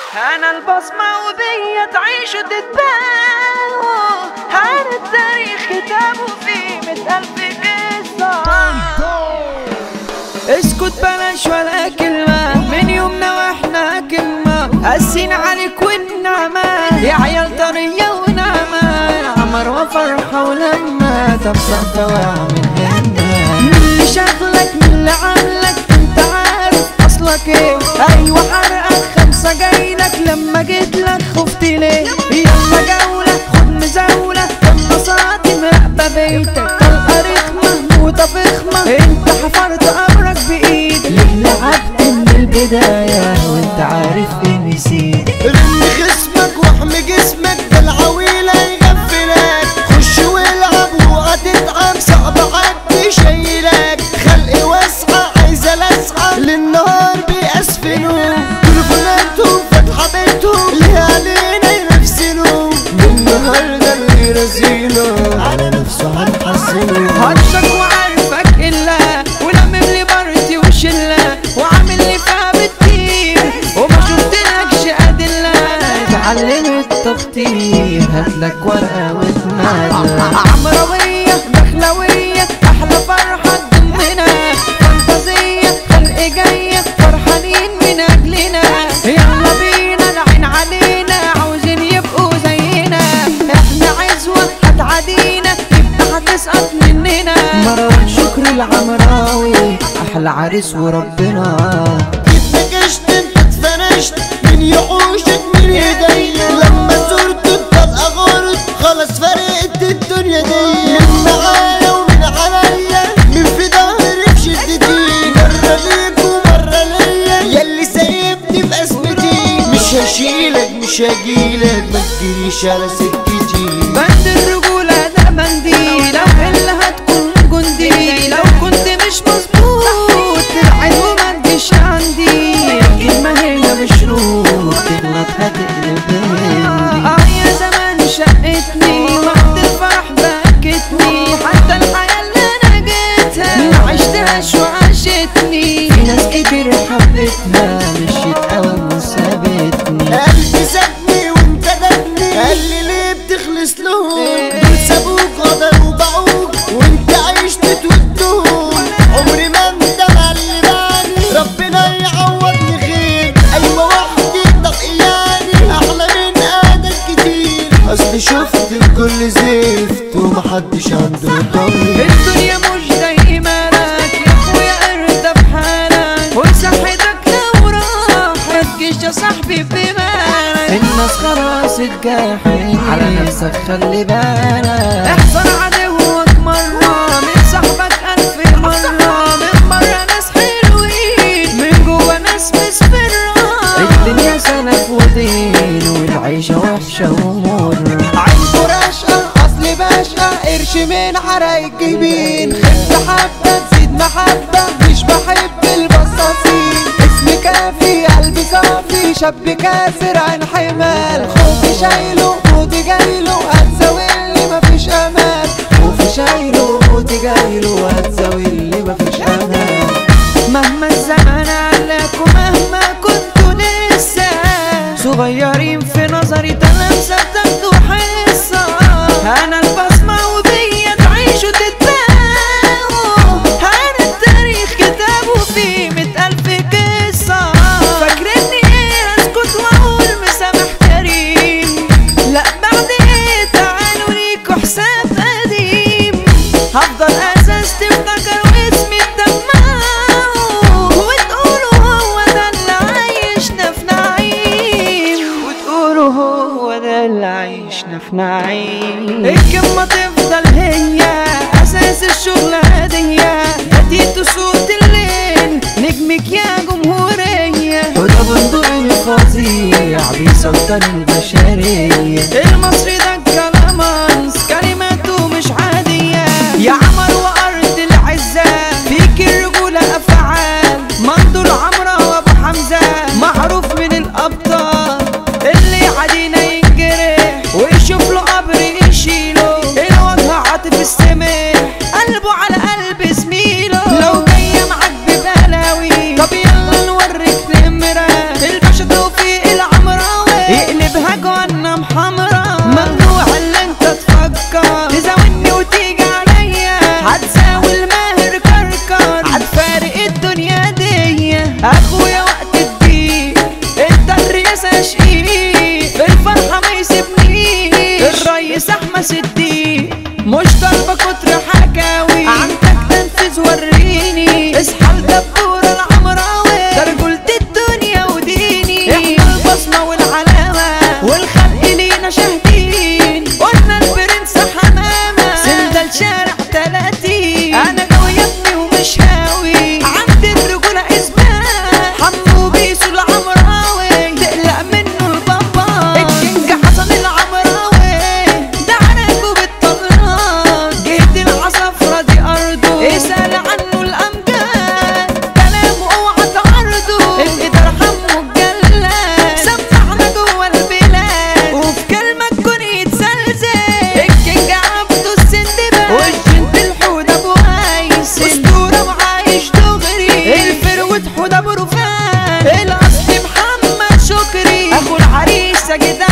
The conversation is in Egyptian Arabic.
انا البصمة وبيا تعيش وتتباهوا هان التاريخ كتابه فيه مئة ألف قصة اسكت بلاش ولا كلمة من يومنا واحنا كلمة قاسين عليك والنعمة يا عيال طرية ونعمة عمر وفرحة ولما تبصر دواع من هنا من اللي شغلك من اللي عاملك انت عارف اصلك ايه ايوه حرقك خمسة جايلك لما جيت لك خفت ليه يلا جولة خد مزاولة يلا صاعتي مراقبة بيتك طلقة رخمة موتة فخمة انت حفرت امرك بايدك ليه لعبت من البداية وانت عارف اني نسيت رن خصمك واحمي جسمك ده العويلة يغفلك خش والعب وهتتعب صعب حد يشيلك خلق واسعة عايزة لسعة للنهار بيأسفلوا تليفوناتهم فاتحة بيتهم ليه علينا ينفسلوا النهاردة اللي رزيله على نفسه هنحسنه هرشك وعارفك الا ولمم لي مرتي وشله وعامل لي فيها بالتير وما شفتلكش ادله اتعلم التخطيط هاتلك ورقه وتمادى عمرويه دخلويه احلى فرحه تضمنا فانتازيه خلق جايه فرحانين من اجلنا يلا بينا العين علينا عاوزين يبقوا زينا احنا عزوه هتعادينا يبقى هتسقط مننا مروان شكر العمراوي احلى عريس وربنا اتنكشت انت اتفرشت من يحوشك من ايديا لما زرت الطلقة غرت خلاص فرقت الدنيا دي من معايا ومن عليا من في ظهري في شدتي مرة ليك ومرة ليا ياللي سايبني في ازمتي مش هشيلك مش هجيلك ما تجيليش على سكتي بند الرجولة ده منديل لو اللي هتكون جندي لو كنت مش مظبوط تبعد وما تجيش عندي الكلمة هنا بشروط تغلط هتقلب هندي اه يا زمان شقتني وقت الفرح بكتني حتى الحياة اللي انا جيتها ما عشتهاش وعاشتني في ناس كتير حبتها مشيت قوي وسابتني قلبي سابني وانت دبني قال لي ليه بتخلص لهم دول سابوك غدروا وباعوك وانت عشت تودهم عمري ما اندم على اللي بعدي ربنا يعوضني خير ايوه وحدي طب يعني احلى من قعدك كتير اصل شفت الكل زفت ومحدش عنده ضمير الدنيا مش دايما لك يا اخويا ارضى بحالك وصحتك لو راح ما تجيش يا صاحبي بمالك الناس خلاص اتجاحت على نفسك خلي بالك احذر عدوك مرة من صاحبك ألف مرة من مرة ناس حلوين من جوا ناس مسفرة الدنيا سلف ودين والعيشة وحشة ومرة عينكو رشقة اصل باشا قرش من حرايق جبين خف حبة تزيد محبة مش بحب البصاصين اسمي كافي قلبي صافي شاب كاسر عن حمال خوفي شايله موتي جايله هتزاولي مفيش امان خوفي شايله موتي جايله هتزاولي مفيش امان مهما الزمن علق ومهما كنتوا لسه صغيرين في نظري تلامسة بتاخدوا حصة أنا البصمة وبيا تعيشوا تتباهوا أنا التاريخ كتابه فيه مئة ألف قصة فاكرني إيه أسكت وأقول مسامح كريم لا بعد إيه تعالوا ليكوا حساب قديم هفضل أساس تفتكر واسمي تدمعوا وتقولوا هو ده اللي عايشنا في نعيم وتقولوا هو ده اللي عايشنا في نعيم الكلمة تفضل هي أساس الشغلة دي هديتوا صوت الليل نجمك يا جمهورية وده بندقني فظيع بيسلطن البشرية المصري ده الكلامانس كلماته مش عادية يا عمر وأرض العزة فيك الرجولة أفعال منظور عمرو وأبو حمزة معروف من الأبطال اللي عادينا ينجرح ويشوف له قبر يشيله الوجه عاطف السمح قلبه على قلب زميله لو جاية معاك ببلاوي طب يلا نوريك نمرة الباشا توفيق العمرة جدع